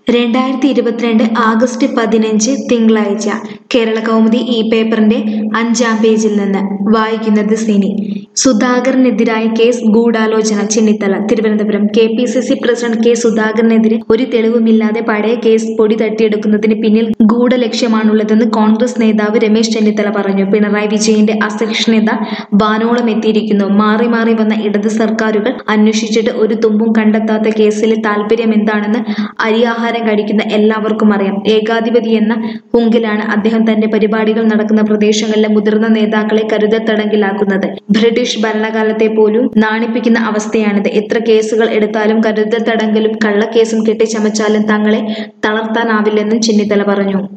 രണ്ടായിരത്തി ഇരുപത്തിരണ്ട് ആഗസ്റ്റ് പതിനഞ്ച് തിങ്കളാഴ്ച കേരള കൗമുദി ഈ പേപ്പറിന്റെ അഞ്ചാം പേജിൽ നിന്ന് വായിക്കുന്നത് സിനി സുധാകരനെതിരായ കേസ് ഗൂഢാലോചന Chennithala Thiruvananthapuram K P C C president K സുധാകരനെതിരെ ഒരു തെളിവുമില്ലാതെ പഴയ കേസ് പൊടി തട്ടിയെടുക്കുന്നതിന് പിന്നിൽ ഗൂഢലക്ഷ്യമാണുള്ളതെന്ന് കോൺഗ്രസ് നേതാവ് രമേശ് ചെന്നിത്തല പറഞ്ഞു പിണറായി വിജയന്റെ അസഹിഷ്ണുത വാനോളം എത്തിയിരിക്കുന്നു മാറി മാറി വന്ന ഇടത് സർക്കാരുകൾ അന്വേഷിച്ചിട്ട് ഒരു തുമ്പും കണ്ടെത്താത്ത കേസിലെ താല്പര്യം എന്താണെന്ന് അരിയാഹാരം കഴിക്കുന്ന എല്ലാവർക്കും അറിയാം ഏകാധിപതി എന്ന ഹുങ്കിലാണ് അദ്ദേഹം തന്റെ പരിപാടികൾ നടക്കുന്ന പ്രദേശങ്ങളിലെ മുതിർന്ന നേതാക്കളെ കരുതൽ തടങ്കിലാക്കുന്നത് ബ്രിട്ടീഷ് ഭരണകാലത്തെ പോലും നാണിപ്പിക്കുന്ന അവസ്ഥയാണിത് എത്ര കേസുകൾ എടുത്താലും കരുതൽ തടങ്കലും കള്ളക്കേസും കെട്ടിച്ചമച്ചാലും തങ്ങളെ തളർത്താനാവില്ലെന്നും ചെന്നിത്തല പറഞ്ഞു